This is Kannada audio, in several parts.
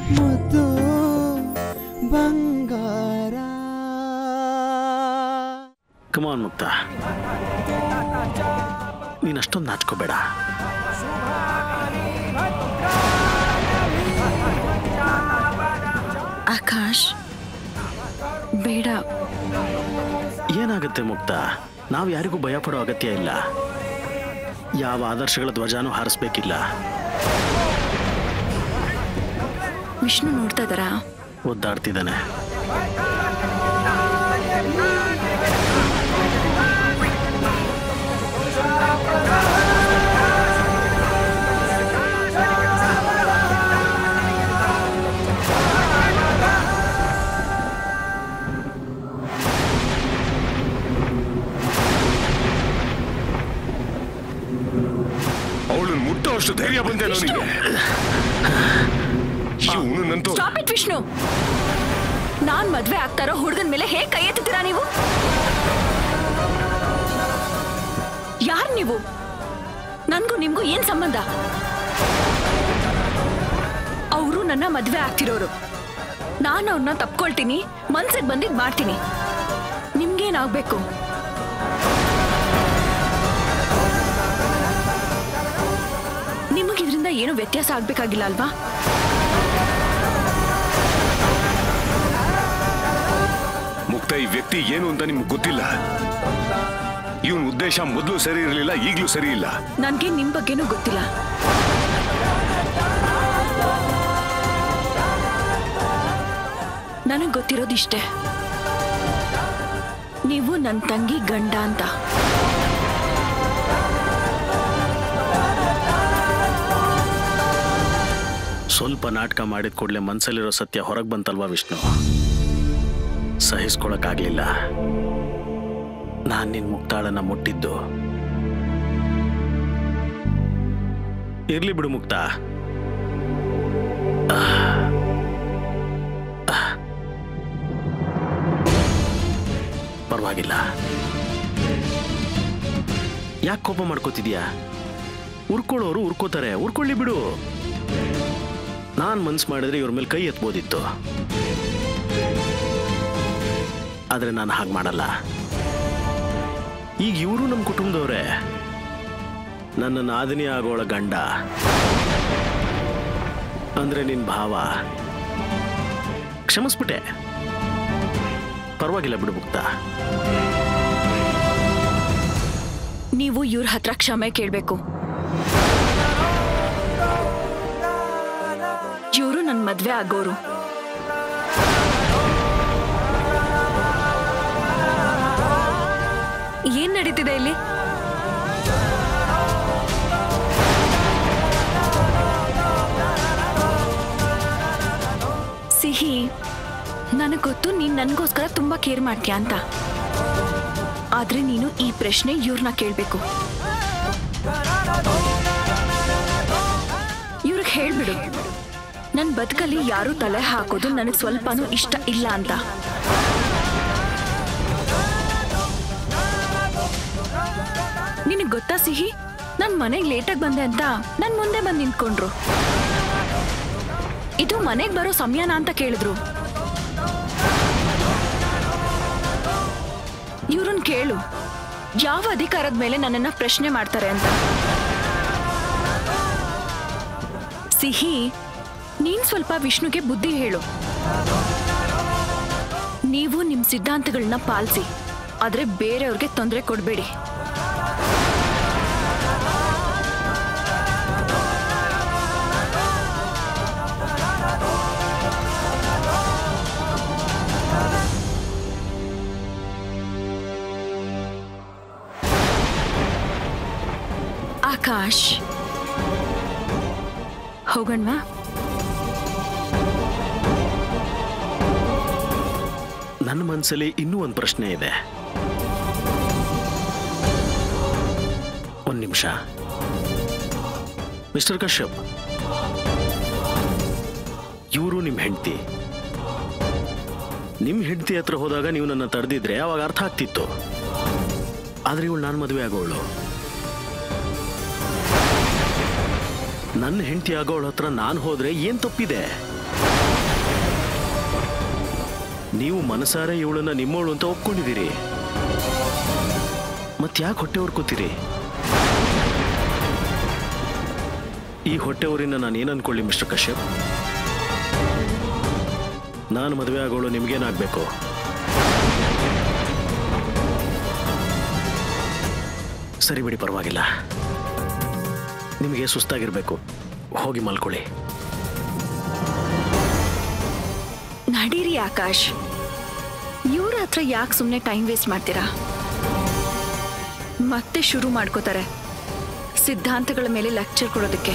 ಮುದ್ದು ಬಂಗಾರ ಕಮಾನ್ ಮುಕ್ತ ನೀನು ಅಷ್ಟೊಂದು ನಾಚ್ಕೋಬೇಡ ಆಕಾಶ್ ಬೇಡ ಏನಾಗುತ್ತೆ ಮುಕ್ತ ನಾವು ಯಾರಿಗೂ ಭಯ ಪಡೋ ಅಗತ್ಯ ಇಲ್ಲ ಯಾವ ಆದರ್ಶಗಳ ಧ್ವಜಾನೂ ಹಾರಿಸ್ಬೇಕಿಲ್ಲ ವಿಷ್ಣು ನೋಡ್ತಾ ಇದ್ದಾರಾ ಒದ್ದಾಡ್ತಿದ್ದಾನೆ ಅವಳನ್ನು ಮುಟ್ಟೋ ಅಷ್ಟು ಧೈರ್ಯ ಬಂದೆ ನನಗೆ ಇವನಂತೂ ಸ್ಟಾಪ್ ಇಟ್ ವಿಷ್ಣು ನಾನ್ ಮದ್ವೆ ಆಗ್ತಾರೋ ಹುಡುಗನ ಮೇಲೆ ಹೇಗ್ ಕೈ ಎತ್ತಿದ್ದೀರಾ ನೀವು ಯಾರ್ ನೀವು ನನ್ಗೂ ನಿಮ್ಗೂ ಏನ್ ಸಂಬಂಧ ಅವರು ನನ್ನ ಮದ್ವೆ ಆಗ್ತಿರೋರು ನಾನು ಅವ್ರನ್ನ ತಪ್ಕೊಳ್ತೀನಿ ಮನ್ಸಿಗೆ ಬಂದಿದ್ ಮಾಡ್ತೀನಿ ನಿಮ್ಗೇನಾಗ್ಬೇಕು ನಿಮಗಿದ್ರಿಂದ ಏನು ವ್ಯತ್ಯಾಸ ಆಗ್ಬೇಕಾಗಿಲ್ಲ ಅಲ್ವಾ ಮುಕ್ತ ಈ ವ್ಯಕ್ತಿ ಏನು ಅಂತ ನಿಮ್ಗೆ ಗೊತ್ತಿಲ್ಲ ಇವನ್ ಉದ್ದೇಶ ಮೊದಲು ಸರಿ ಇರಲಿಲ್ಲ ಈಗಲೂ ಸರಿ ಇಲ್ಲ ನನ್ಗೆ ನಿಮ್ ಬಗ್ಗೆನೂ ಗೊತ್ತಿಲ್ಲ ನನಗ್ ಗೊತ್ತಿರೋದಿಷ್ಟೇ ನೀವು ನನ್ ತಂಗಿ ಗಂಡ ಅಂತ ಸ್ವಲ್ಪ ನಾಟಕ ಮಾಡಿದ ಕೂಡಲೇ ಮನ್ಸಲ್ಲಿರೋ ಸತ್ಯ ಹೊರಗೆ ಬಂತಲ್ವಾ ವಿಷ್ಣು ಸಹಿಸ್ಕೊಳಕ್ಕಾಗ್ಲಿಲ್ಲ ನಾನು ನಿನ್ ಮುಕ್ತಾಳನ್ನ ಮುಟ್ಟಿದ್ದು ಇರ್ಲಿ ಬಿಡು ಮುಕ್ತ ಪರವಾಗಿಲ್ಲ ಯಾಕೆ ಕೋಪ ಮಾಡ್ಕೋತಿದ್ಯಾ ಉರ್ಕೊಳ್ಳೋರು ಉರ್ಕೋತಾರೆ ಉರ್ಕೊಳ್ಳಿ ಬಿಡು ನಾನು ಮನ್ಸು ಮಾಡಿದ್ರೆ ಇವ್ರ ಮೇಲೆ ಕೈ ಎತ್ಬೋದಿತ್ತು ಆದರೆ ನಾನು ಹಾಗೆ ಮಾಡಲ್ಲ ಈಗ ಇವರು ನಮ್ಮ ಕುಟುಂಬದವರೇ ನನ್ನ ನಾದಿನಿ ಆಗೋಳ ಗಂಡ ಅಂದ್ರೆ ನಿನ್ ಭಾವ ಕ್ಷಮಿಸ್ಬಿಟ್ಟೆ ಪರವಾಗಿಲ್ಲ ಬಿಡು ಮುಕ್ತ ನೀವು ಇವ್ರ ಹತ್ರ ಕ್ಷಮೆ ಕೇಳ್ಬೇಕು ಇವರು ನನ್ ಮದ್ವೆ ಆಗೋರು ಏನ್ ನಡೀತಿದೆ ಇಲ್ಲಿ ಸಿಹಿ ನನಗ್ ಗೊತ್ತು ನೀನ್ ನನ್ಗೋಸ್ಕರ ತುಂಬಾ ಕೇರ್ ಮಾಡ್ತೀಯ ಅಂತ ಆದ್ರೆ ನೀನು ಈ ಪ್ರಶ್ನೆ ಇವ್ರನ್ನ ಕೇಳ್ಬೇಕು ಇವ್ರಿಗೆ ಹೇಳ್ಬಿಡು ನನ್ ಬದುಕಲ್ಲಿ ಯಾರು ತಲೆ ಹಾಕೋದು ನನಗೆ ಸ್ವಲ್ಪನೂ ಇಷ್ಟ ಇಲ್ಲ ಅಂತ ನಿನಗ್ ಗೊತ್ತಾ ಸಿಹಿ ನನ್ ಮನೆಗ್ ಲೇಟಾಗಿ ಬಂದೆ ಅಂತ ನನ್ ಮುಂದೆ ಬಂದ್ ನಿಂತ್ಕೊಂಡ್ರು ಇದು ಮನೆಗ್ ಬರೋ ಸಮಯನಾ ಅಂತ ಕೇಳಿದ್ರು ಇವ್ರನ್ ಕೇಳು ಯಾವ ಅಧಿಕಾರದ ಮೇಲೆ ನನ್ನನ್ನ ಪ್ರಶ್ನೆ ಮಾಡ್ತಾರೆ ಅಂತ ಸಿಹಿ ನೀನ್ ಸ್ವಲ್ಪ ವಿಷ್ಣುಗೆ ಬುದ್ಧಿ ಹೇಳು ನೀವು ನಿಮ್ ಸಿದ್ಧಾಂತಗಳನ್ನ ಪಾಲಿಸಿ ಆದ್ರೆ ಬೇರೆಯವ್ರಿಗೆ ತೊಂದರೆ ಕೊಡಬೇಡಿ ಆಕಾಶ್ ಹೋಗಣ್ವಾ ನನ್ನ ಮನಸ್ಸಲ್ಲಿ ಇನ್ನೂ ಒಂದು ಪ್ರಶ್ನೆ ಇದೆ ಒಂದು ನಿಮಿಷ ಮಿಸ್ಟರ್ ಕಶ್ಯಪ್ ಇವರು ನಿಮ್ಮ ಹೆಂಡತಿ ನಿಮ್ಮ ಹೆಂಡತಿ ಹತ್ರ ಹೋದಾಗ ನೀವು ನನ್ನ ತಡೆದಿದ್ರೆ ಅವಾಗ ಅರ್ಥ ಆಗ್ತಿತ್ತು ಆದ್ರೆ ಇವಳು ನಾನು ಮದುವೆ ಆಗೋಳು ನನ್ನ ಹೆಂಡತಿ ಆಗೋಳ ಹತ್ರ ನಾನು ಹೋದ್ರೆ ಏನ್ ತಪ್ಪಿದೆ ನೀವು ಮನಸಾರೆ ಇವಳನ್ನ ನಿಮ್ಮವಳು ಅಂತ ಒಪ್ಕೊಂಡಿದ್ದೀರಿ ಮತ್ತೆ ಯಾಕೆ ಹೊಟ್ಟೆ ಹೊರ್ಕೋತೀರಿ ಈ ಹೊಟ್ಟೆ ಊರಿನ ನಾನು ಏನು ಅನ್ಕೊಳ್ಳಿ ಮಿಸ್ಟರ್ ಕಶ್ಯಪ್ ನಾನು ಮದುವೆ ಆಗೋಳು ನಿಮ್ಗೇನಾಗಬೇಕು ಸರಿ ಬಿಡಿ ಪರವಾಗಿಲ್ಲ ನಿಮಗೆ ಸುಸ್ತಾಗಿರ್ಬೇಕು ಹೋಗಿ ಮಲ್ಕೊಳ್ಳಿ ನಡೀರಿ ಆಕಾಶ್ ಇವ್ರ ಹತ್ರ ಯಾಕೆ ಸುಮ್ಮನೆ ಟೈಮ್ ವೇಸ್ಟ್ ಮಾಡ್ತೀರಾ ಮತ್ತೆ ಶುರು ಮಾಡ್ಕೋತಾರೆ ಸಿದ್ಧಾಂತಗಳ ಮೇಲೆ ಲೆಕ್ಚರ್ ಕೊಡೋದಕ್ಕೆ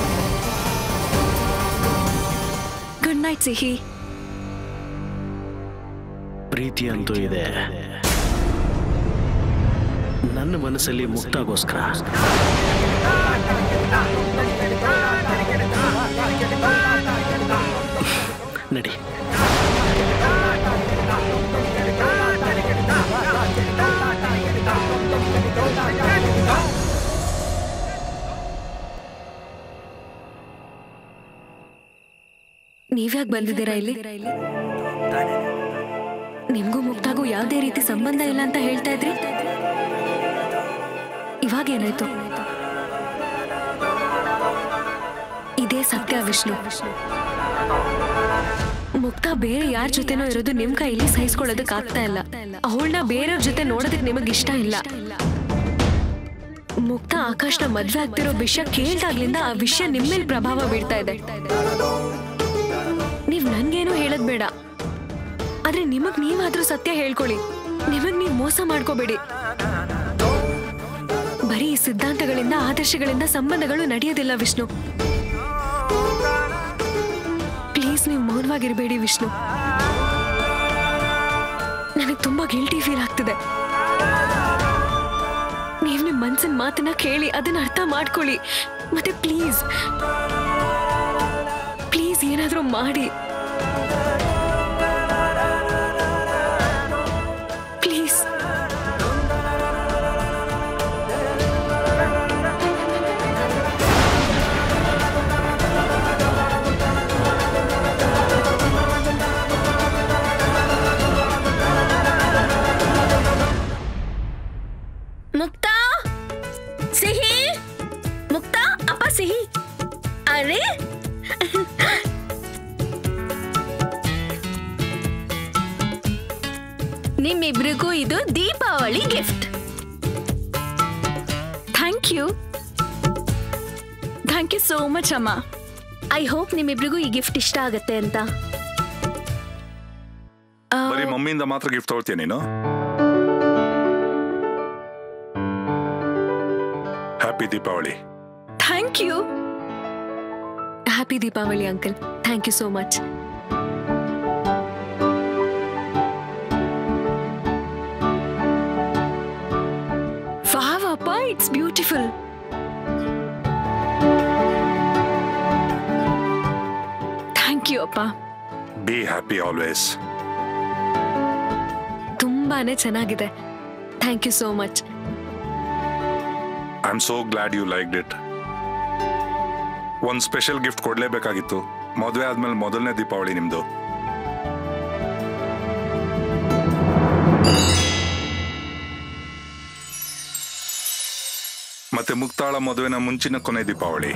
ಗುಡ್ ನೈಟ್ ಸಿಹಿ ಪ್ರೀತಿ ಅಂತೂ ಇದೆ ನನ್ನ ಮನಸ್ಸಲ್ಲಿ ಮುಕ್ತಾಗೋಸ್ಕರ ನಡಿ ನೀವ್ಯಾಕೆ ಬಂದಿದ್ದೀರಾ ಇಲ್ಲಿ ನಿಮ್ಗೂ ಮುಕ್ತಾಗೂ ಯಾವುದೇ ರೀತಿ ಸಂಬಂಧ ಇಲ್ಲ ಅಂತ ಹೇಳ್ತಾ ಇದ್ರಿ ಇವಾಗ ಏನಾಯ್ತು ಇದೇ ಸತ್ಯ ವಿಷ್ಣು ಮುಕ್ತ ಬೇರೆ ಯಾರ ಜೊತೆನೋ ಇರೋದು ನಿಮ್ ಕೈಲಿ ಸಹಿಸ್ಕೊಳ್ಳೋದಕ್ ಆಗ್ತಾ ಇಲ್ಲ ಅವಳನ್ನ ಬೇರೆಯವ್ರ ಜೊತೆ ನೋಡೋದಕ್ ನಿಮಗ್ ಇಷ್ಟ ಇಲ್ಲ ಮುಕ್ತ ಆಕಾಶ್ನ ಮದ್ವೆ ಆಗ್ತಿರೋ ವಿಷಯ ಕೇಳ್ದಾಗ್ಲಿಂದ ಆ ವಿಷಯ ನಿಮ್ಮೇಲ್ ಪ್ರಭಾವ ಬೀಳ್ತಾ ಇದೆ ನೀವ್ ನನ್ಗೇನು ಹೇಳದ್ ಬೇಡ ಆದ್ರೆ ನಿಮಗ್ ನೀವಾದ್ರೂ ಸತ್ಯ ಹೇಳ್ಕೊಳ್ಳಿ ನಿಮಗ್ ನೀವ್ ಮೋಸ ಮಾಡ್ಕೋಬೇಡಿ ಬರೀ ಈ ಸಿದ್ಧಾಂತಗಳಿಂದ ಆದರ್ಶಗಳಿಂದ ಸಂಬಂಧಗಳು ನಡೆಯೋದಿಲ್ಲ ವಿಷ್ಣು ಪ್ಲೀಸ್ ನೀವು ಮೌನವಾಗಿರ್ಬೇಡಿ ವಿಷ್ಣು ನನಗೆ ತುಂಬಾ ಗಿಲ್ಟಿ ಫೀಲ್ ಆಗ್ತಿದೆ ನೀವ್ ನಿಮ್ ಮನ್ಸಿನ ಮಾತನ್ನ ಕೇಳಿ ಅದನ್ನ ಅರ್ಥ ಮಾಡ್ಕೊಳ್ಳಿ ಮತ್ತೆ ಪ್ಲೀಸ್ ಪ್ಲೀಸ್ ಏನಾದ್ರೂ ಮಾಡಿ ಪ್ಲೀಸ್ ಮುಕ್ತಾ ಸಿಹಿ ಮುಕ್ತಾ ಅಪ್ಪ ಸಿಹಿ ಅರೆ ನಿಮ್ಮಿಬ್ರಿಗೂ ಇದು Deepavali gift thank you thank you so much ಅಮ್ಮ ಐ ಹೋಪ್ ನಿಮ್ಮಿಬ್ರಿಗೂ ಈ ಗಿಫ್ಟ್ ಇಷ್ಟ ಆಗತ್ತೆ ಅಂತ ಆ, ಬರೀ ಮಮ್ಮಿಯಿಂದ ಮಾತ್ರ ಗಿಫ್ಟ್ ತಗೊಳ್ತೀಯ ನೀನು happy Deepavali thank you happy Deepavali uncle thank you so much wow ಅಪ್ಪ ಇಟ್ಸ್ ಬ್ಯೂಟಿಫುಲ್ ಥ್ಯಾಂಕ್ ಯು ಅಪ್ಪ ಬಿ ಹ್ಯಾಪಿ ಆಲ್ವೇಸ್ ತುಂಬಾನೇ ಚೆನ್ನಾಗಿದೆ thank you so much I am so glad you like it ಒಂದ್ ಸ್ಪೆಷಲ್ ಗಿಫ್ಟ್ ಕೊಡ್ಲೇಬೇಕಾಗಿತ್ತು ಮದುವೆ ಆದ್ಮೇಲೆ ಮೊದಲನೇ ದೀಪಾವಳಿ ನಿಮ್ದು ಮತ್ತೆ ಮುಕ್ತಾಳ ಮದುವೆನ ಮುಂಚಿನ ಕೊನೆ ದೀಪಾವಳಿ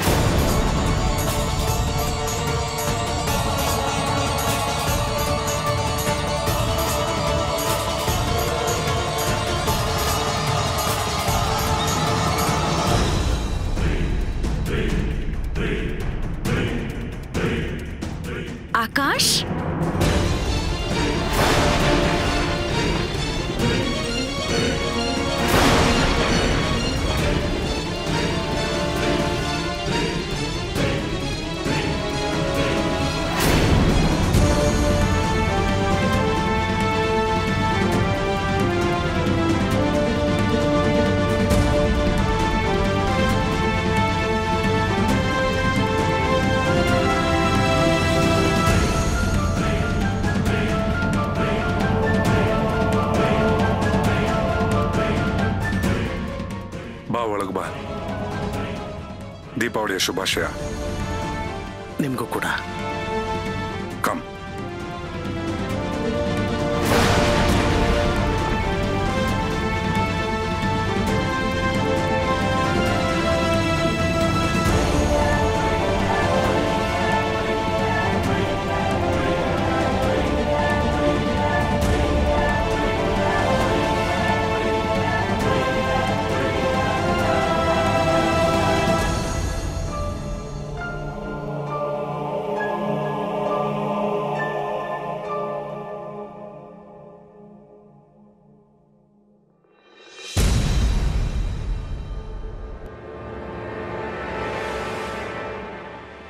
ಆಕಾಶ್ ಬಾ ಒಳಗ್ ಬಾ ದೀಪಾವಳಿಯ ಶುಭಾಶಯ ನಿಮಗೂ ಕೂಡ ಕಮ್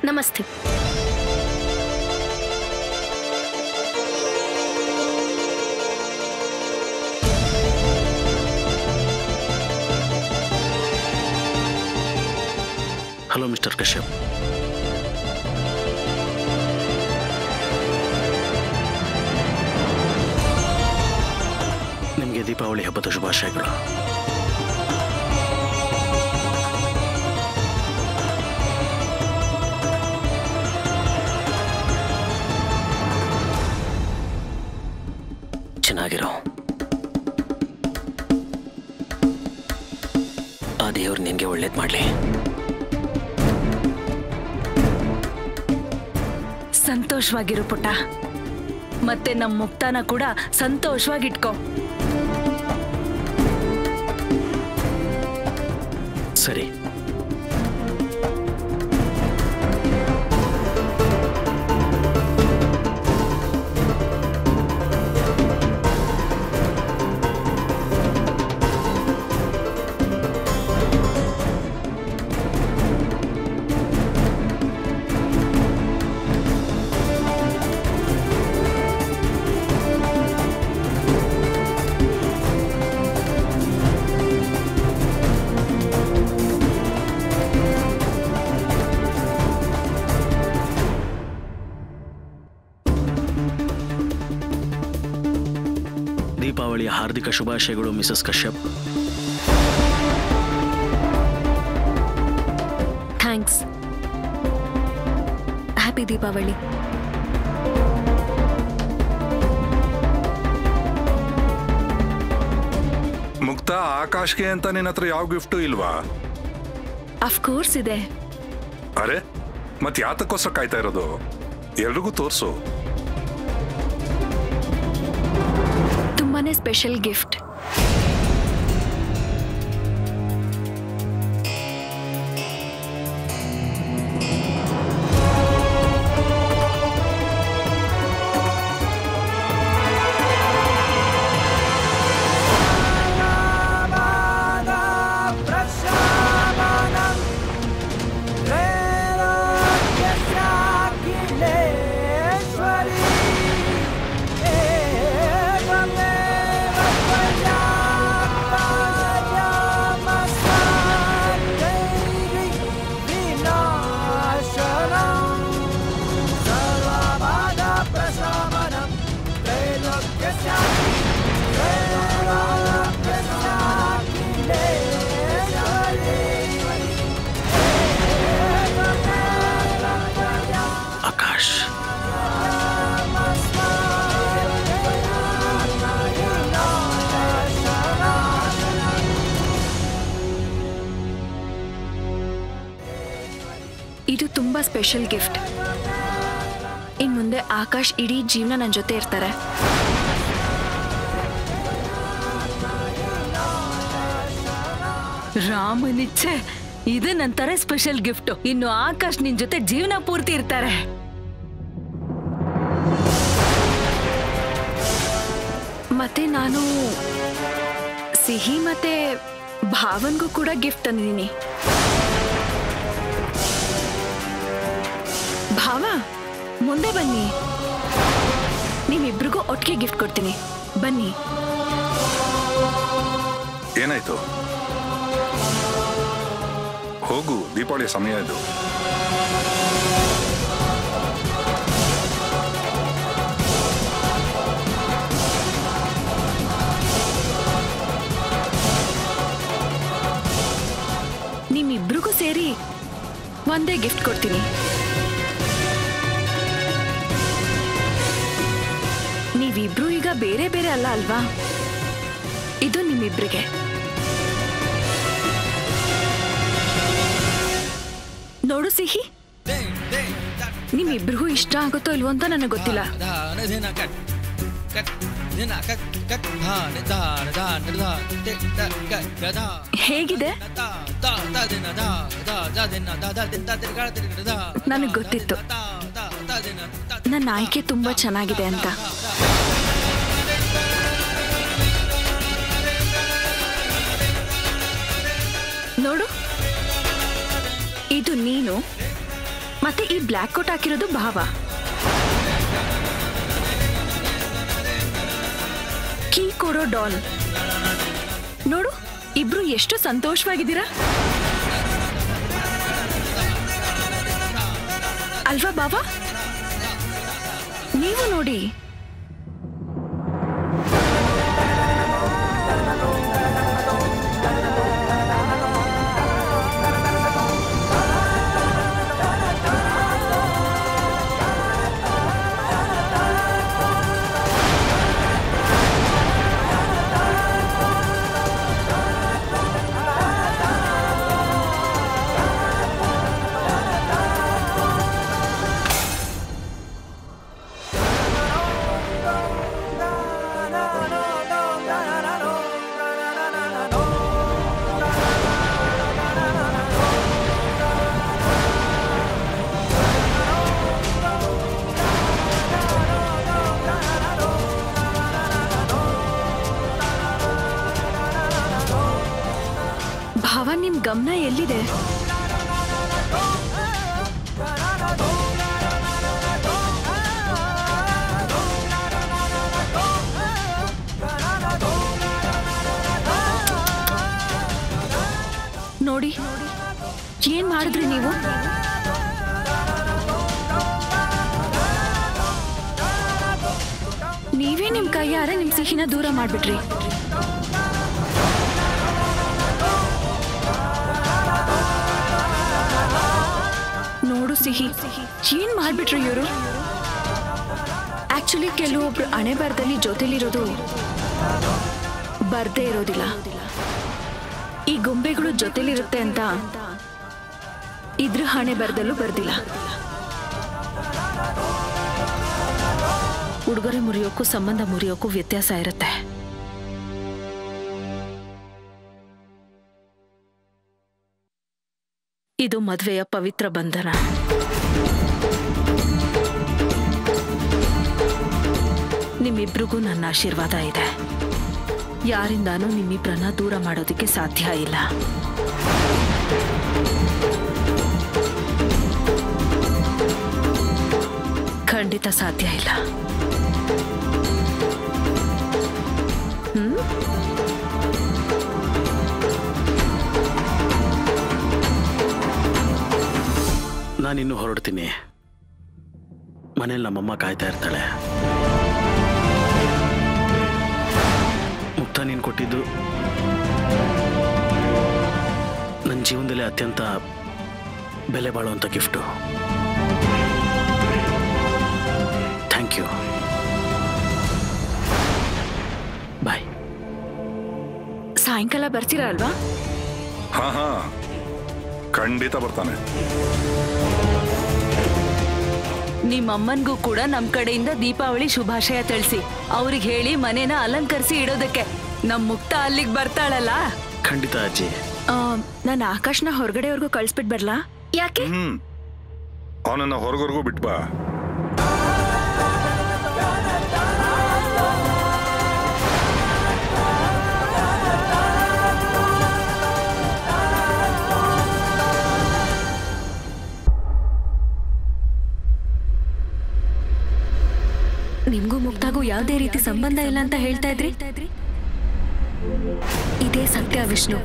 ನಮಸ್ತೆ ಹಲೋ ಮಿಸ್ಟರ್ ಕಶ್ಯಪ್ ನಿಮಗೆ ದೀಪಾವಳಿ ಹಬ್ಬದ ಶುಭಾಶಯಗಳು ಚೆನ್ನಾಗಿರೋ ಆ ದೇವ್ರು ನಿನಗೆ ಒಳ್ಳೇದು ಮಾಡಲಿ ಸಂತೋಷವಾಗಿರು ಪುಟ್ಟ ಮತ್ತೆ ನಮ್ಮ ಮುಕ್ತಾನ ಕೂಡ ಸಂತೋಷವಾಗಿಟ್ಕೋ ಸರಿ ದೀಪಾವಳಿಯ ಹಾರ್ದಿಕ ಶುಭಾಶಯಗಳು Mrs Kashyap thanks happy Deepavali ಮುಕ್ತ ಆಕಾಶ್ಗೆ ಅಂತ ನಿನ್ನ ಹತ್ರ ಯಾವ ಗಿಫ್ಟು ಇಲ್ವಾ ಅಫ್ಕೋರ್ಸ್ ಇದೆ ಅರೆ ಮತ್ ಯಾತಕ್ಕೋಸ್ಕರ ಕಾಯ್ತಾ ಇರೋದು ಎಲ್ರಿಗೂ ತೋರ್ಸು ತುಂಬಾನೇ ಸ್ಪೆಷಲ್ ಗಿಫ್ಟ್ ಆಕಾಶ್ ಇದು ತುಂಬಾ ಸ್ಪೆಷಲ್ ಗಿಫ್ಟ್ ಇನ್ ಮುಂದೆ ಆಕಾಶ್ ಇಡೀ ಜೀವನ ನನ್ನ ಜೊತೆ ಇರ್ತಾರೆ ರಾಮನಿಚ್ಛೆ ಇದು ನಂತರ ಸ್ಪೆಷಲ್ ಗಿಫ್ಟ್ ಇನ್ನು ಆಕಾಶ್ ನಿನ್ ಜೊತೆ ಜೀವನ ಪೂರ್ತಿ ಇರ್ತಾರೆ ಮತ್ತೆ ನಾನು ಸಿಹಿ ಮತ್ತೆ ಭಾವನ್ಗೂ ಕೂಡ ಗಿಫ್ಟ್ ತಂದಿದ್ದೀನಿ ಭಾವ ಮುಂದೆ ಬನ್ನಿ ನೀವಿಬ್ರಿಗೂ ಒಟ್ಟಿಗೆ ಗಿಫ್ಟ್ ಕೊಡ್ತೀನಿ ಬನ್ನಿ ಏನಾಯ್ತು ಹೋಗು ದೀಪಾವಳಿಯ ಸಮಯ ಇದು ನಿಮ್ಮಿಬ್ರಿಗೂ ಸೇರಿ ಒಂದೇ ಗಿಫ್ಟ್ ಕೊಡ್ತೀನಿ ನೀವಿಬ್ರು ಈಗ ಬೇರೆ ಬೇರೆ ಅಲ್ಲ ಅಲ್ವಾ ಇದು ನಿಮ್ಮಿಬ್ರಿಗೆ ನೋಡು ಸಿಹಿ ನಿಮ್ಮಿಬ್ರಿಗೂ ಇಷ್ಟ ಆಗುತ್ತೋ ಇಲ್ವೋ ಅಂತ ನನಗೆ ಗೊತ್ತಿಲ್ಲ ಧಾನ ಧಿನ ಕಟ್ ಕಟ್ ಧಿನ ಕಟ್ ಕಟ್ ಧಾನ ಧಾನ ಧಾನ ಧಾನ ತೆ ತ ಕ ಗ ಧ ಹೇಗಿದೆ ತ ತ ತ ದಿನ ಧ ಧ ಧ ದಿನ ಧ ಧ ದಿನ ತ ದಿನ ಗ ದಿನ ಧ ನನಗ್ ಗೊತ್ತಿತ್ತು. ತ ತ ತ ದಿನ ತ ನನ್ನ ಆಯ್ಕೆ ತುಂಬಾ ಚೆನ್ನಾಗಿದೆ ಅಂತ ನೋಡು ಇದು ನೀನು ಮತ್ತೆ ಈ ಬ್ಲ್ಯಾಕ್ ಕೋಟ್ ಹಾಕಿರೋದು ಭಾವ ಕೀ ಕೊಡೋ ಡಾಲ್ ನೋಡು ಇಬ್ರು ಎಷ್ಟು ಸಂತೋಷವಾಗಿದ್ದೀರಾ ಅಲ್ವಾ ಬಾಬಾ ನೀವು ನೋಡಿ ಭಾವ ನಿಮ್ ಗಮನ ಎಲ್ಲಿದೆ ನೋಡಿ ಏನ್ ಮಾಡಿದ್ರಿ ನೀವು ನೀವೇ ನಿಮ್ ಕೈಯಾರೆ ನಿಮ್ ಸಿಹಿನ ದೂರ ಮಾಡ್ಬಿಟ್ರಿ ನೋಡು ಸಿಹಿ ಏನ್ ಮಾಡ್ಬಿಟ್ರು ಇವರು ಆಕ್ಚುಲಿ ಕೆಲವೊಬ್ರು ಹಣೆ ಬರದಲ್ಲಿ ಜೊತೆಲಿರೋದು ಬರ್ದೇ ಇರೋದಿಲ್ಲ ಈ ಗೊಂಬೆಗಳು ಜೊತೆಲಿರುತ್ತೆ ಅಂತ ಇದ್ರ ಹಣೆ ಬರದಲ್ಲೂ ಬರ್ದಿಲ್ಲ ಉಡುಗೊರೆ ಮುರಿಯೋಕ್ಕೂ ಸಂಬಂಧ ಮುರಿಯೋಕ್ಕೂ ವ್ಯತ್ಯಾಸ ಇರುತ್ತೆ ಇದು ಮದ್ವೆಯ ಪವಿತ್ರ ಬಂಧನ ನಿಮ್ಮಿಬ್ರಿಗೂ ನನ್ನ ಆಶೀರ್ವಾದ ಇದೆ ಯಾರಿಂದಾನೂ ನಿಮ್ಮಿಬ್ರನ್ನ ದೂರ ಮಾಡೋದಕ್ಕೆ ಸಾಧ್ಯ ಇಲ್ಲ ಖಂಡಿತ ಸಾಧ್ಯ ಇಲ್ಲ ಹ್ಮ್ ನಾನಿನ್ನು ಹೊರಡ್ತೀನಿ ಮನೇಲಿ ನಮ್ಮಮ್ಮ ಕಾಯ್ತಾ ಇರ್ತಾಳೆ ಮುಕ್ತ ನೀನು ಕೊಟ್ಟಿದ್ದು ನನ್ನ ಜೀವನದಲ್ಲಿ ಅತ್ಯಂತ ಬೆಲೆ ಬಾಳುವಂಥ ಗಿಫ್ಟು ಥ್ಯಾಂಕ್ ಯು ಬಾಯ್ ಸಾಯಂಕಾಲ ಬರ್ತೀರಾ ಅಲ್ವಾ ಹಾ ಹಾ ಖಂಡಿತ ಬರ್ತಾನೆ ನಿಮ್ಮಮ್ಮನ್ಗೂ ಕೂಡ ನಮ್ ಕಡೆಯಿಂದ ದೀಪಾವಳಿ ಶುಭಾಶಯ ತಿಳಿಸಿ ಅವ್ರಿಗೆ ಹೇಳಿ ಮನೇನ ಅಲಂಕರಿಸಿ ಇಡೋದಕ್ಕೆ ನಮ್ ಮುಕ್ತ ಅಲ್ಲಿಗೆ ಬರ್ತಾಳಲ್ಲ ಖಂಡಿತ ಅಜ್ಜಿ ನಾನು ಆಕಾಶ್ನ ಹೊರಗಡೆವರೆಗೂ ಕಳಿಸ್ಬಿಟ್ ಬರ್ಲಾ ಯಾಕೆ ಹ್ಮ್ ಅವನನ್ನ ಹೊರಗೊರ್ಗೂ ಬಿಟ್ಬಾ ನಿಮ್ಗೂ ಮುಕ್ತಾಗೂ ಯಾವುದೇ ರೀತಿ ಸಂಬಂಧ ಇಲ್ಲ ಅಂತ ಹೇಳ್ತಾ ಇದ್ರಿ ಇದೇ ಸತ್ಯ ವಿಷ್ಣು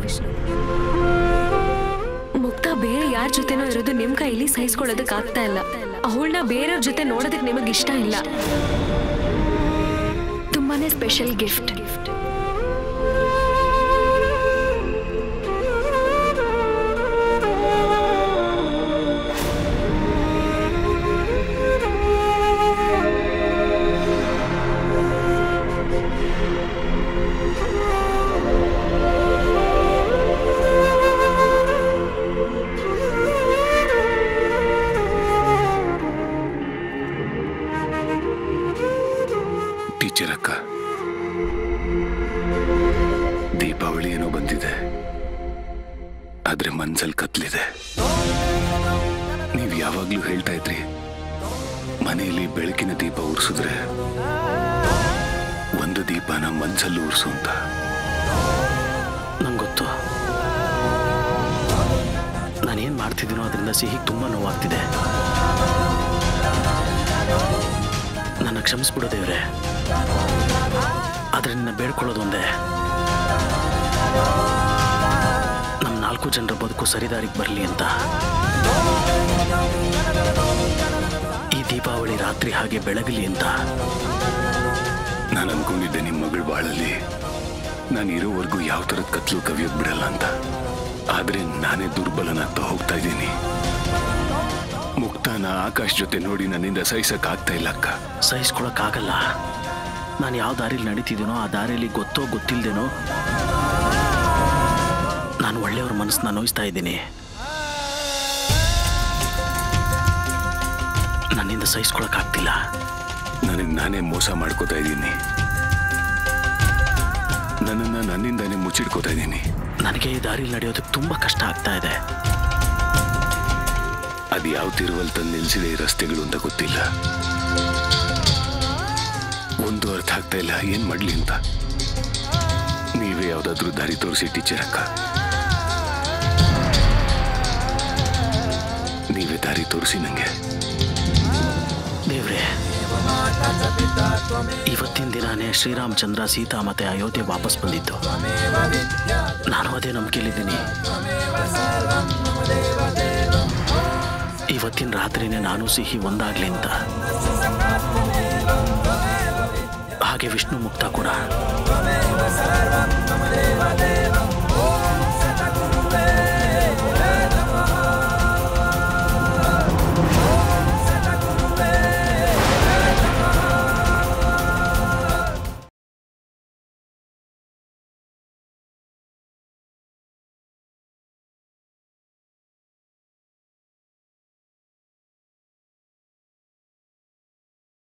ಮುಕ್ತ ಬೇರೆ ಯಾರ ಜೊತೆನೋ ಇರೋದು ನಿಮ್ ಕೈಲಿ ಸಹಿಸ್ಕೊಳ್ಳೋದಕ್ ಆಗ್ತಾ ಇಲ್ಲ ಅವಳನ್ನ ಬೇರೆಯವ್ರ ಜೊತೆ ನೋಡೋದಕ್ ನಿಮಗ್ ಇಷ್ಟ ಇಲ್ಲ ತುಂಬಾನೇ ಸ್ಪೆಷಲ್ ಗಿಫ್ಟ್ ಟೀಚರ್ ಅಕ್ಕ ದೀಪಾವಳಿ ಏನೋ ಬಂದಿದೆ ಆದ್ರೆ ಮನ್ಸಲ್ಲಿ ಕತ್ಲಿದೆ ನೀವು ಯಾವಾಗ್ಲೂ ಹೇಳ್ತಾ ಇದ್ರಿ ಮನೆಯಲ್ಲಿ ಬೆಳಕಿನ ದೀಪ ಉರ್ಸಿದ್ರೆ ಒಂದು ದೀಪನ ಮನ್ಸಲ್ಲಿ ಉರ್ಸು ಅಂತ ನಂಗೆ ಗೊತ್ತು ನಾನೇನು ಮಾಡ್ತಿದ್ದೀನೋ ಅದರಿಂದ ಸಿಹಿಗೆ ತುಂಬ ನೋವಾಗ್ತಿದೆ ನನ್ನ ಕ್ಷಮಿಸ್ಬಿಡು ದೇವ್ರೆ ಆದ್ರೆ ನಿನ್ನ ಬೇಡ್ಕೊಳ್ಳೋದು ಒಂದೇ ನಮ್ಮ ನಾಲ್ಕು ಜನರ ಬದುಕು ಸರಿದಾರಿಗೆ ಬರಲಿ ಅಂತ ಈ ದೀಪಾವಳಿ ರಾತ್ರಿ ಹಾಗೆ ಬೆಳಗಲಿ ಅಂತ ನಾನು ಅನ್ಕೊಂಡಿದ್ದೆ ನಿಮ್ಮ ಮಗಳು ಬಾಳಲ್ಲಿ ನಾನು ಇರೋವರೆಗೂ ಯಾವ ಥರದ ಕತ್ಲು ಕವಿಯೋಕ್ ಬಿಡಲ್ಲ ಅಂತ ಆದ್ರೆ ನಾನೇ ದುರ್ಬಲನಾಗ್ತಾ ಹೋಗ್ತಾ ಇದ್ದೀನಿ ಮುಕ್ತಾನ ಆಕಾಶ್ ಜೊತೆ ನೋಡಿ ನನ್ನಿಂದ ಸಹಿಸಕ್ ಆಗ್ತಾ ಇಲ್ಲ ಅಕ್ಕ ಸಹಿಸ್ಕೊಳಕ್ಕಾಗಲ್ಲ ನಾನು ಯಾವ ದಾರಿಲಿ ನಡೀತಿದ್ದೀನೋ ಆ ದಾರಿಯಲ್ಲಿ ಗೊತ್ತೋ ಗೊತ್ತಿಲ್ದೇನೋ ನಾನು ಒಳ್ಳೆಯವ್ರ ಮನಸ್ಸನ್ನ ನೋಯಿಸ್ತಾ ಇದ್ದೀನಿ ನನ್ನಿಂದ ಸಹಿಸ್ಕೊಳಕ್ಕಾಗ್ತಿಲ್ಲ ನನಗೆ ನಾನೇ ಮೋಸ ಮಾಡ್ಕೋತಾ ಇದ್ದೀನಿ ನನ್ನನ್ನ ನನ್ನಿಂದಾನೇ ಮುಚ್ಚಿಡ್ಕೋತಾ ಇದ್ದೀನಿ ನನಗೆ ಈ ದಾರಿಲಿ ನಡೆಯೋದಕ್ಕೆ ತುಂಬ ಕಷ್ಟ ಆಗ್ತಾ ಇದೆ ಅದು ಯಾವ ತಿರುವಲ್ ತಂದು ನಿಲ್ಸಿದೆ ಈ ರಸ್ತೆಗಳು ಅಂತ ಗೊತ್ತಿಲ್ಲ ಒಂದು ಅರ್ಥ ಆಗ್ತಾ ಇಲ್ಲ ಏನ್ ಮಾಡ್ಲಿ ಅಂತ ನೀವೇ ಯಾವ್ದಾದ್ರೂ ದಾರಿ ತೋರಿಸಿ ಟೀಚರ್ ಅಕ್ಕ ನೀವೇ ದಾರಿ ತೋರಿಸಿ ನಂಗೆ ದೇವ್ರೆ ಇವತ್ತಿನ ದಿನಾನೇ ಶ್ರೀರಾಮಚಂದ್ರ ಸೀತಾ ಮತ್ತೆ ಅಯೋಧ್ಯೆ ವಾಪಸ್ ಬಂದಿದ್ದು ನಾನು ಅದೇ ನಂಬಿಕೆಯಲ್ಲಿದ್ದೀನಿ ಇವತ್ತಿನ ರಾತ್ರಿನೇ ನಾನು ಸಿಹಿ ಒಂದಾಗ್ಲಿ ಅಂತ ಹಾಗೆ ವಿಷ್ಣು ಮುಕ್ತ ಕೂಡ